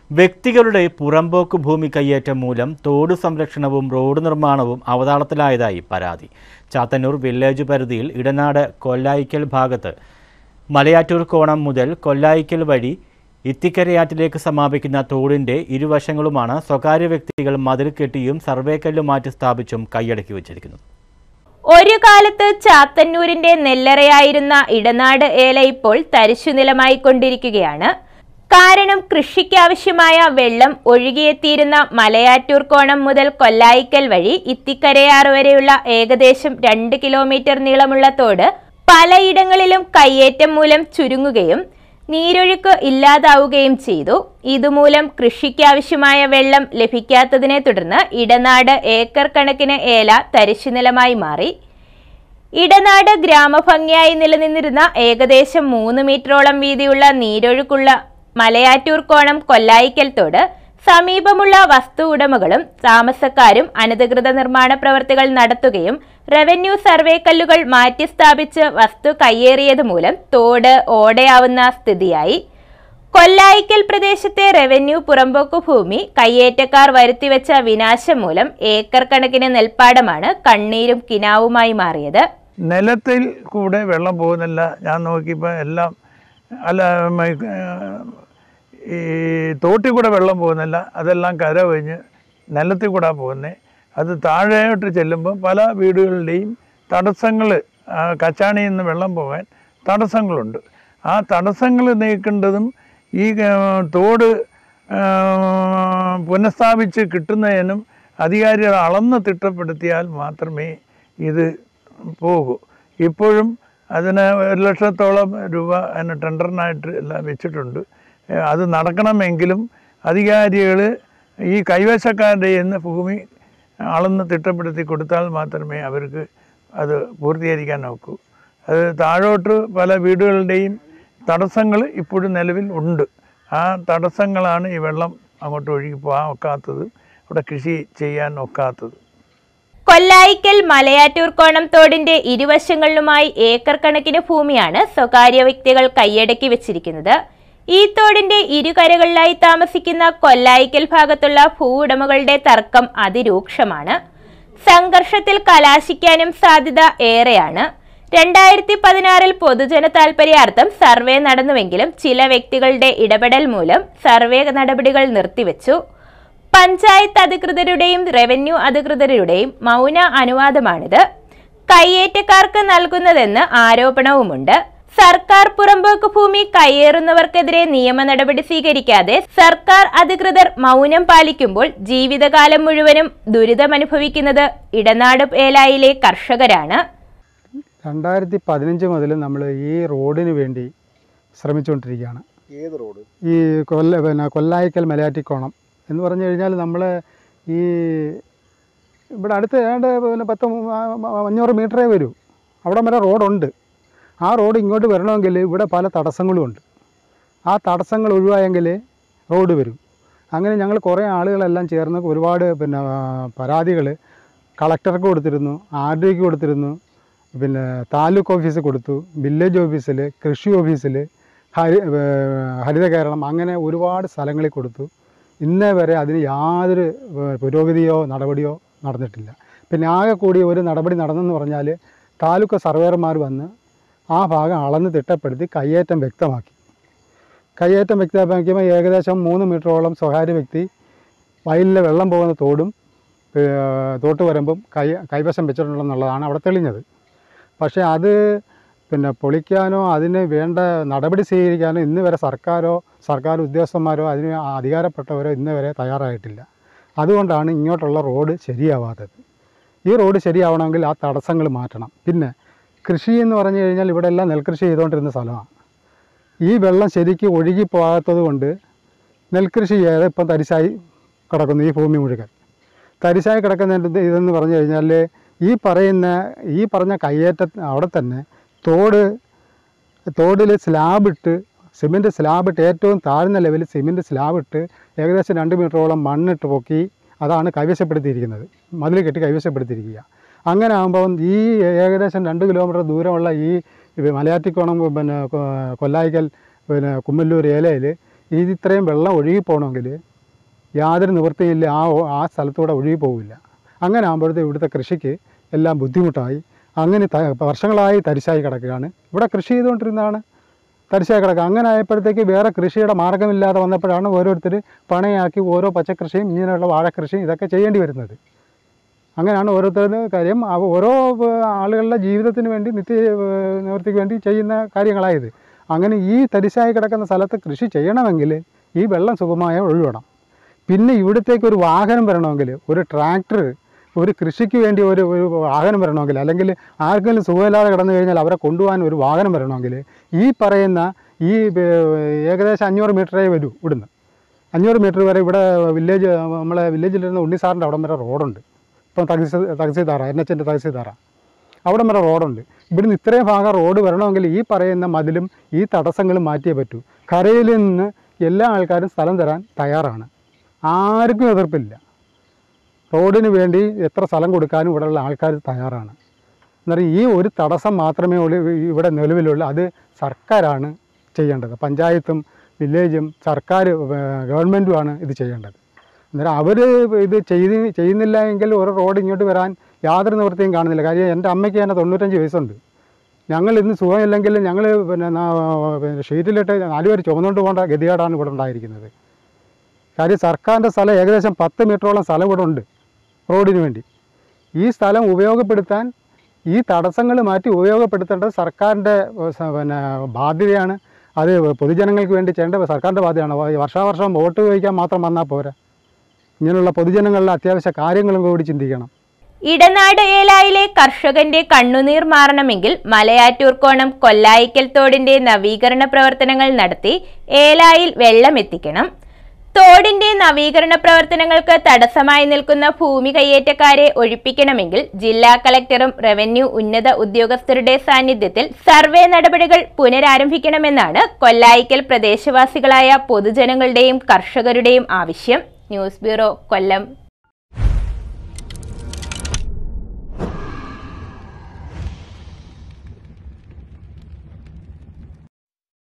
വ്യക്തികളുടെ പുറമ്പോക്ക് ഭൂമി കയ്യേറ്റം മൂലം തോട് സംരക്ഷണവും റോഡ് നിർമ്മാണവും അവതാളത്തിലായതായി പരാതി ചാത്തന്നൂർ വില്ലേജ് പരിധിയിൽ ഇടനാട് കൊല്ലായിക്കൽ ഭാഗത്ത് മലയാറ്റൂർ കോണം മുതൽ കൊല്ലായിക്കൽ വഴി ഇത്തിക്കരയാറ്റിലേക്ക് സമാപിക്കുന്ന തോടിന്റെ ഇരുവശങ്ങളുമാണ് സ്വകാര്യ വ്യക്തികൾ മതിൽ കെട്ടിയും സർവേ കല്ല് മാറ്റി സ്ഥാപിച്ചും കൈയടക്കി വച്ചിരിക്കുന്നത് ഒരു കാലത്ത് ചാത്തന്നൂരിന്റെ നെല്ലറയായിരുന്ന ഇടനാട് ഏല ഇപ്പോൾ തരിശുനിലമായി കൊണ്ടിരിക്കുകയാണ് കാരണം കൃഷിക്കാവശ്യമായ വെള്ളം ഒഴുകിയെത്തിയിരുന്ന മലയാറ്റൂർ കോണം മുതൽ കൊല്ലായിക്കൽ വഴി ഇത്തിക്കരയാറ് വരെയുള്ള ഏകദേശം രണ്ട് കിലോമീറ്റർ നീളമുള്ള തോട് പലയിടങ്ങളിലും കയ്യേറ്റം മൂലം ചുരുങ്ങുകയും നീരൊഴുക്ക് ഇല്ലാതാവുകയും ചെയ്തു ഇതുമൂലം കൃഷിക്കാവശ്യമായ വെള്ളം ലഭിക്കാത്തതിനെ തുടർന്ന് ഇടനാട് ഏക്കർ കണക്കിന് ഏല തരിശുനിലമായി മാറി ഇടനാട് ഗ്രാമഭംഗിയായി നിലനിന്നിരുന്ന ഏകദേശം മൂന്ന് മീറ്ററോളം വീതിയുള്ള നീരൊഴുക്കുള്ള മലയാറ്റൂർ കോണം കൊല്ലായിക്കൽ തോട് സമീപമുള്ള വസ്തു ഉടമകളും താമസക്കാരും അനധികൃത നിർമ്മാണ പ്രവർത്തികൾ നടത്തുകയും റവന്യൂ സർവേ കല്ലുകൾ മാറ്റി സ്ഥാപിച്ച് വസ്തു കയ്യേറിയത് മൂലം തോട് ഓടയാവുന്ന സ്ഥിതിയായി കൊല്ലായിക്കൽ പ്രദേശത്തെ റവന്യൂ പുറമ്പോക്ക് ഭൂമി കയ്യേറ്റക്കാർ വരുത്തിവെച്ച വിനാശം മൂലം ഏക്കർ കണക്കിന് നെൽപ്പാടമാണ് കണ്ണീരും കിനാവുമായി മാറിയത് നിലത്തിൽ കൂടെ വെള്ളം പോകുന്നില്ല ഞാൻ നോക്കിയപ്പോൾ എല്ലാം അല്ല മ, ഈ തോട്ടിൽ കൂടെ വെള്ളം പോകുന്നില്ല അതെല്ലാം കര കഴിഞ്ഞ് നിലത്തിൽ കൂടെ പോകുന്നത് അത് താഴെയോട്ട് ചെല്ലുമ്പോൾ പല വീടുകളുടെയും തടസ്സങ്ങൾ കച്ചാണിയിൽ നിന്ന് വെള്ളം പോകാൻ തടസ്സങ്ങളുണ്ട് ആ തടസ്സങ്ങൾ നീക്കേണ്ടതും ഈ ആ, തോട് ആ, പുനഃസ്ഥാപിച്ച് കിട്ടുന്നതിനും അധികാരികൾ അളന്ന് തിട്ടപ്പെടുത്തിയാൽ മാത്രമേ ഇത് പോകൂ ഇപ്പോഴും അതിന് ഒരു ലക്ഷത്തോളം രൂപ അതിന് ടെൻഡറിനായിട്ട് എല്ലാം വെച്ചിട്ടുണ്ട് ഏഹ് അത് നടക്കണമെങ്കിലും അധികാരികൾ ഈ കൈവശക്കാരുടെ നിന്ന് ഭൂമി അളന്ന് തിട്ടപ്പെടുത്തി കൊടുത്താൽ മാത്രമേ അവർക്ക് അത് പൂർത്തീകരിക്കാൻ നോക്കൂ അത് താഴോട്ട് പല വീടുകളുടെയും തടസ്സങ്ങൾ ഇപ്പോഴും നിലവിൽ ഉണ്ട് ആ തടസ്സങ്ങളാണ് ഈ വെള്ളം അങ്ങോട്ട് ഒഴുകി പോകാൻ ഒക്കാത്തത് അവിടെ കൃഷി ചെയ്യാൻ ഒക്കാത്തത് കൊല്ലായിക്കൽ മലയാറ്റൂർ കോണം തോടിന്റെ ഇരുവശങ്ങളിലുമായി ഏക്കർ കണക്കിന് ഭൂമിയാണ് സ്വകാര്യ വ്യക്തികൾ കൈയടക്കി വെച്ചിരിക്കുന്നത് ഈ തോടിന്റെ ഇരുകരകളിലായി താമസിക്കുന്ന കൊല്ലായിക്കൽ ഭാഗത്തുള്ള ഭൂവുടമകളുടെ തർക്കം അതിരൂക്ഷമാണ് സംഘർഷത്തിൽ കലാശിക്കാനും സാധ്യത ഏറെയാണ് രണ്ടായിരത്തി പതിനാറിൽ പൊതുജന താൽപര്യാർത്ഥം സർവേ നടന്നുവെങ്കിലും ചില വ്യക്തികളുടെ ഇടപെടൽ മൂലം സർവേ നടപടികൾ നിർത്തിവെച്ചു പഞ്ചായത്ത് അധികൃതരുടെയും റവന്യൂ അധികൃതരുടെയും മൗന അനുവാദമാണിത് കയ്യേറ്റക്കാർക്ക് നൽകുന്നതെന്ന് ആരോപണവുമുണ്ട് സർക്കാർ പുറമ്പോക്ക് ഭൂമി കയ്യേറുന്നവർക്കെതിരെ നിയമ നടപടി സ്വീകരിക്കാതെ സർക്കാർ അധികൃതർ മൗനം പാലിക്കുമ്പോൾ ജീവിതകാലം മുഴുവനും ദുരിതമനുഭവിക്കുന്നത് ഇടനാട് ഏലായിലെ കർഷകരാണ് രണ്ടായിരത്തി പതിനഞ്ച് മുതൽ നമ്മൾ ഈ റോഡിന് വേണ്ടി ശ്രമിച്ചുകൊണ്ടിരിക്കുകയാണ് ഏത് റോഡ് ഈ കൊല്ല പിന്നെ കൊല്ലായിക്കൽ മലയാറ്റിക്കോണം എന്ന് പറഞ്ഞു കഴിഞ്ഞാൽ നമ്മൾ ഈ ഇവിടെ അടുത്ത് ഏതാണ്ട് പിന്നെ പത്ത് മു- ആ- ആ- അഞ്ഞൂറ് മീറ്ററേ വരൂ അവിടെ വരെ റോഡുണ്ട് ആ റോഡ് ഇങ്ങോട്ട് വരണമെങ്കിൽ ഇവിടെ പല തടസ്സങ്ങളും ഉണ്ട് ആ തടസ്സങ്ങൾ ഒഴിവായെങ്കിൽ റോഡ് വരും അങ്ങനെ ഞങ്ങൾ കുറേ ആളുകളെല്ലാം ചേർന്ന് ഒരുപാട് പിന്നെ പരാതികൾ കളക്ടർക്ക് കൊടുത്തിരുന്നു ആർ ഡിക്ക് കൊടുത്തിരുന്നു പിന്നെ താലൂക്ക് ഓഫീസിൽ കൊടുത്തു വില്ലേജ് ഓഫീസിൽ കൃഷി ഓഫീസിൽ ഹരി ഏർ ഹരിത കേരളം അങ്ങനെ ഒരുപാട് സ്ഥലങ്ങളിൽ കൊടുത്തു ഇന്നേ വരെ അതിന് യാതൊരു ഏർ പുരോഗതിയോ നടപടിയോ നടന്നിട്ടില്ല പിന്നെ ആകെ കൂടി ഒരു നടപടി നടന്നെന്ന് പറഞ്ഞാൽ താലൂക്ക് സർവേയർമാർ വന്ന് ആ ഭാഗം അളന്ന് തിട്ടപ്പെടുത്തി കയ്യേറ്റം വ്യക്തമാക്കി കയ്യേറ്റം വ്യക്തമാക്കിയപ്പോൾ ഏകദേശം മൂന്ന് മീറ്ററോളം സ്വകാര്യ വ്യക്തി വയലിലെ വെള്ളം പോകുന്ന തോടും ഏർ തോട്ട് വരുമ്പം കൈ കൈവശം വെച്ചിട്ടുണ്ടെന്നുള്ളതാണ് അവിടെ തെളിഞ്ഞത് പക്ഷേ അത് പിന്നെ പൊളിക്കാനോ അതിന് വേണ്ട നടപടി സ്വീകരിക്കാനോ ഇന്ന് വരെ സർക്കാരോ സർക്കാർ ഉദ്യോഗസ്ഥന്മാരോ അതിന് അധികാരപ്പെട്ടവരോ ഇന്ന് വരെ തയ്യാറായിട്ടില്ല അതുകൊണ്ടാണ് ഇങ്ങോട്ടുള്ള റോഡ് ശരിയാവാത്തത് ഈ റോഡ് ശരിയാവണമെങ്കിൽ ആ തടസ്സങ്ങൾ മാറ്റണം പിന്നെ കൃഷി എന്ന് പറഞ്ഞു കഴിഞ്ഞാൽ ഇവിടെ എല്ലാം നെൽകൃഷി ചെയ്തുകൊണ്ടിരുന്ന സ്ഥലമാണ് ഈ വെള്ളം ശരിക്കും ഒഴുകി പോകാത്തത് കൊണ്ട് നെൽകൃഷി ചെയ്യാതെ ഇപ്പം തരിശായി കിടക്കുന്നു ഈ ഭൂമി മുഴുവൻ തരിശായി കിടക്കുന്നതിൻ്റെ ഇതെന്ന് പറഞ്ഞു കഴിഞ്ഞാൽ ഈ പറയുന്ന ഈ പറഞ്ഞ കയ്യേറ്റ അവിടെ തന്നെ തോട് തോടിൽ സ്ലാബിട്ട് സിമെൻറ്റ് സ്ലാബിട്ട് ഏറ്റവും താഴ്ന്ന ലെവലിൽ സിമെൻറ്റ് സ്ലാബിട്ട് ഏകദേശം രണ്ട് മീറ്ററോളം മണ്ണിട്ട് പൊക്കി അതാണ് കൈവശപ്പെടുത്തിയിരിക്കുന്നത് മതിൽ കെട്ടി കൈവശപ്പെടുത്തിയിരിക്കുക അങ്ങനെ ആകുമ്പോൾ ഈ ഏകദേശം രണ്ട് കിലോമീറ്റർ ദൂരമുള്ള ഈ മലയാറ്റിക്കോണം പിന്നെ കൊ- കൊല്ലായിക്കൽ പിന്നെ കുമ്മല്ലൂർ ഏലയിൽ ഇത് ഇത്രയും വെള്ളം ഒഴുകി പോകണമെങ്കിൽ യാതൊരു നിവൃത്തിയില്ല ആ ആ സ്ഥലത്തൂടെ ഒഴുകി പോവില്ല അങ്ങനെ ആകുമ്പോഴത്തെ ഇവിടുത്തെ കൃഷിക്ക് എല്ലാം ബുദ്ധിമുട്ടായി അങ്ങനെ ത വർഷങ്ങളായി തരിശായി കിടക്കുകയാണ് ഇവിടെ കൃഷി ചെയ്തുകൊണ്ടിരുന്നതാണ് തരിശായി കിടക്കുക അങ്ങനെ ആയപ്പോഴത്തേക്ക് വേറെ കൃഷിയുടെ മാർഗ്ഗമില്ലാതെ വന്നപ്പോഴാണ് ഓരോരുത്തർ പണയാക്കി ഓരോ പച്ചക്കൃഷിയും ഇങ്ങനെയുള്ള വാഴക്കൃഷിയും ഇതൊക്കെ ചെയ്യേണ്ടി വരുന്നത് അങ്ങനെയാണ് ഓരോരുത്തരുടെ കാര്യം അവ ഓരോ ഏഹ്, ആളുകളുടെ ജീവിതത്തിന് വേണ്ടി നിത്യ ഏഹ്, നിവൃത്തിക്ക് വേണ്ടി ചെയ്യുന്ന കാര്യങ്ങളായത് അങ്ങനെ ഈ തരിശായി കിടക്കുന്ന സ്ഥലത്ത് കൃഷി ചെയ്യണമെങ്കിൽ ഈ വെള്ളം സുഗമമായി ഒഴുകണം പിന്നെ ഇവിടത്തേക്ക് ഒരു വാഹനം വരണമെങ്കിൽ ഒരു ട്രാക്ടർ ഒരു കൃഷിക്ക് വേണ്ടി ഒരു ഒരു വാഹനം വരണമെങ്കിൽ അല്ലെങ്കിൽ ആർക്കെങ്കിലും സുഖമില്ലാതെ കിടന്നു കഴിഞ്ഞാൽ അവരെ കൊണ്ടുപോകാൻ ഒരു വാഹനം വരണമെങ്കിൽ ഈ പറയുന്ന ഈ ഏർ, ഏകദേശം അഞ്ഞൂറ് മീറ്ററേ വരൂ ഇവിടുന്ന് അഞ്ഞൂറ് മീറ്റർ വരെ ഇവിടെ വില്ലേജ് നമ്മളെ വില്ലേജിലിരുന്ന ഉണ്ണിസാറിൻ്റെ അവിടം വരെ റോഡുണ്ട് ഇപ്പം തഹസീ തഹസീൽദാറ എൻ എച്ചിൻ്റെ തഹസീൽദാറ അവിടം വരെ റോഡുണ്ട് ഇവിടുന്ന് ഇത്രയും ഭാഗം റോഡ് വരണമെങ്കിൽ ഈ പറയുന്ന മതിലും ഈ തടസ്സങ്ങളും മാറ്റിയേ പറ്റൂ കരയിൽ നിന്ന് എല്ലാ ആൾക്കാരും സ്ഥലം തരാൻ തയ്യാറാണ് ആർക്കും എതിർപ്പില്ല റോഡിന് വേണ്ടി എത്ര സ്ഥലം കൊടുക്കാനും ഇവിടെയുള്ള ആൾക്കാർ തയ്യാറാണ് എന്നാൽ ഈ ഒരു തടസ്സം മാത്രമേ ഉള്ളൂ ഇവിടെ നിലവിലുള്ളൂ അത് സർക്കാരാണ് ചെയ്യേണ്ടത് പഞ്ചായത്തും വില്ലേജും സർക്കാർ ഗവൺമെൻറ്റുമാണ് ഇത് ചെയ്യേണ്ടത് അന്നേരം അവർ ഇത് ചെയ്ത് ചെയ്യുന്നില്ല എങ്കിൽ ഒരു റോഡ് ഇങ്ങോട്ട് വരാൻ യാതൊരു നിവൃത്തിയും കാണുന്നില്ല കാര്യം എൻ്റെ അമ്മയ്ക്ക് തന്നെ തൊണ്ണൂറ്റഞ്ച് വയസ്സുണ്ട് ഞങ്ങൾ ഇന്ന് സുഖമില്ലെങ്കിൽ ഞങ്ങൾ പിന്നെ നാ- പിന്നെ ഷീറ്റിലിട്ട് നാലുപേർ ചുമന്നുകൊണ്ട് പോകേണ്ട ഗതികേടാണ് ഇവിടെ ഉണ്ടായിരിക്കുന്നത് കാര്യം സർക്കാരിൻ്റെ സ്ഥലം ഏകദേശം പത്ത് മീറ്ററോളം സ്ഥലം ഇവിടെ ഉണ്ട് റോഡിന് വേണ്ടി ഈ സ്ഥലം ഉപയോഗപ്പെടുത്താൻ ഈ തടസ്സങ്ങൾ മാറ്റി ഉപയോഗപ്പെടുത്തേണ്ടത് സർക്കാരിൻ്റെ ഏഹ്, സ- പിന്നെ ബാധ്യതയാണ് അത് പൊതുജനങ്ങൾക്ക് വേണ്ടി ചെയ്യേണ്ട സർക്കാരിൻ്റെ ബാധ്യതയാണ് വ- വർഷാവർഷം വോട്ട് ചോദിക്കാൻ മാത്രം വന്നാൽ പോരാ ഇങ്ങനെയുള്ള പൊതുജനങ്ങളുടെ അത്യാവശ്യ കാര്യങ്ങളും കൂടി ചിന്തിക്കണം ഇടനാട് ഏലായിലെ കർഷകന്റെ കണ്ണുനീർ മാറണമെങ്കിൽ മലയാറ്റൂർക്കോണം കൊല്ലായിക്കൽ തോടിന്റെ നവീകരണ പ്രവർത്തനങ്ങൾ നടത്തി ഏലായിൽ വെള്ളം എത്തിക്കണം തോടിന്റെ നവീകരണ പ്രവർത്തനങ്ങൾക്ക് തടസ്സമായി നിൽക്കുന്ന ഭൂമി കയ്യേറ്റക്കാരെ ഒഴിപ്പിക്കണമെങ്കിൽ ജില്ലാ കളക്ടറും റവന്യൂ ഉന്നത ഉദ്യോഗസ്ഥരുടെ സാന്നിധ്യത്തിൽ സർവേ നടപടികൾ പുനരാരംഭിക്കണമെന്നാണ് കൊല്ലായിക്കൽ പ്രദേശവാസികളായ പൊതുജനങ്ങളുടെയും കർഷകരുടെയും ആവശ്യം ന്യൂസ് ബ്യൂറോ കൊല്ലം